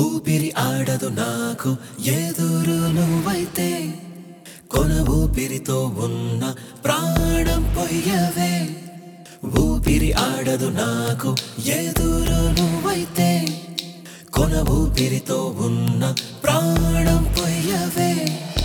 ఊపిరి ఆడదు నాకు ఎదురు నువ్వైతే కొన ఊపిరితో ఉన్న ప్రాణం పొయ్యవే ఊపిరి ఆడదు నాకు ఎదురు నువ్వైతే కొన ఊపిరితో ఉన్న ప్రాణం పొయ్యవే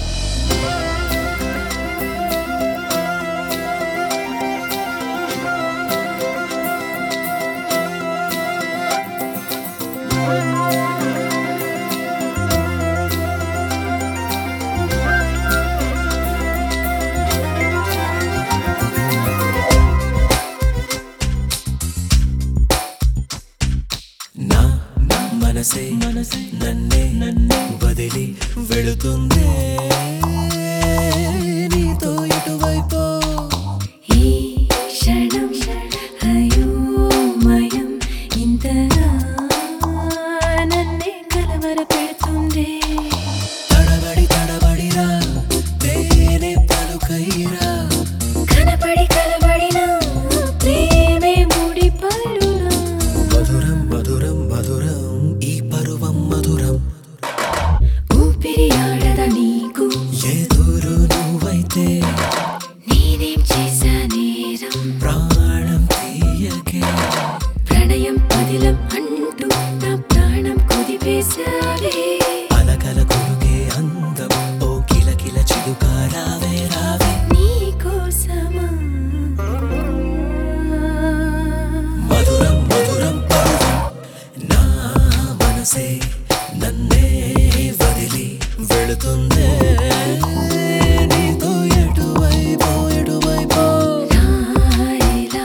నా నా మనసే మనసే నన్నే నన్నే వదిలి వెళుతుందే నీతో ఎటువైపో ఈ క్షణం అయోమయం ఇంతగా నన్నే కలవర పెడుతుందే తడబడి తడబడిరా తేనె పలుకైరా కనపడి కలబడిన ప్రేమే ముడిపడునా మధురం మధురం మధురం ఈ పరువం మధురం ఊపిరి ఆడద నీకు ఎదురు నువ్వైతే నేనేం చేశా నేరం ప్రాణం తీయకే ప్రణయం పదిలం అంటూ నా ప్రాణం కుదిపేశావే అలకల కొరుకే అందం ఓ కిల కిల చిలుక రావే రావే నీకోసమా మధురం మధురం పరువం నా మనసే నన్నే వదిలి వెళుతుందే నీతో ఎటువైపో ఎటువైపో రాయిలా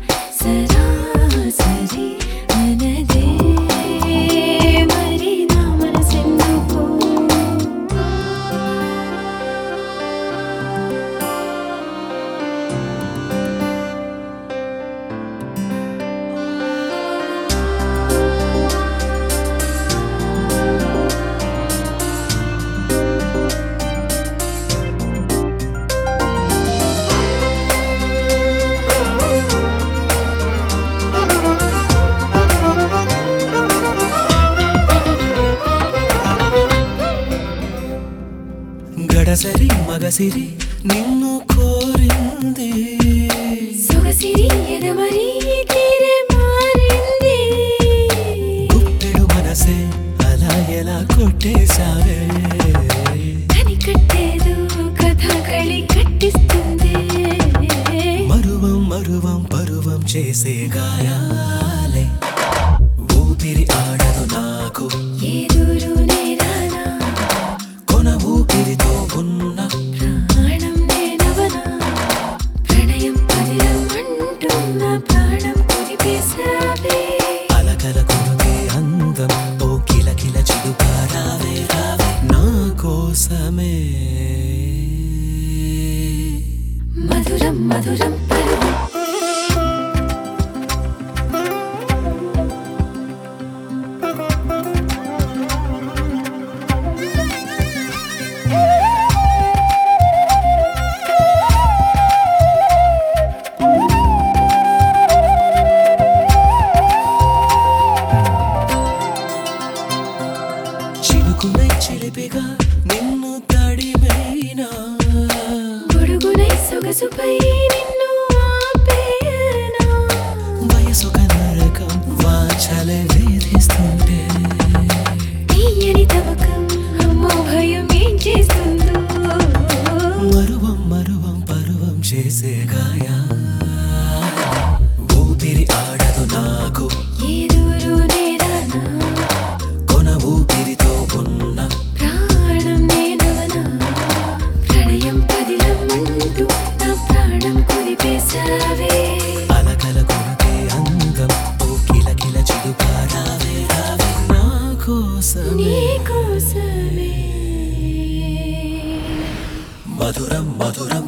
సరాసరి మనదే మరి నా మనసెందుకో గడసరి మగసిరి నిన్ను కోరింది సొగసిరి ఎదమరి తీరే మారింది గుప్పెడు మనసే అలా ఎలా కొట్టేశావే కనికట్టేదో కథ కళి కట్టిస్తుంది మరువం మరువం పరువం చేసే గాయాలే ఊపిరి ఆడదు నాకు ఎదురు నేరానా కొన ఊపిరితో ఉన్న ప్రాణం నేనవనా ప్రణయం పదిలం అంటున్న ప్రాణం కుదిపేశావే అలకల కొనుకే అందం ఓ కిల కిల చిలుక రావే రావే నా కోసమే మధురం మధురం పరువం చిలుకునై చిలిపిగా నిన్ను తడిమైనా గొడుగునై సొగసుపై నిన్ను ఆపేయనా వయసు నరకం వాచలే వేధిస్తుంటే తీయని తవకం అమ్మో భయం ఏం చేస్తుందో మరువం మరువం పరువం చేసే గాయా ఊపిరి ఆడదు నాకు ఎదురు నేరానా కొన ఊపిరితో ఉన్న ప్రాణం నేనవనా ప్రణయం పదిలం అంటూ నా ప్రాణం కుదిపేశావే అలకల కొనుకే అందం ఓ కిల కిల చిలుక రావే రావే నా కోసమే నీకోసమే మధురం మధురం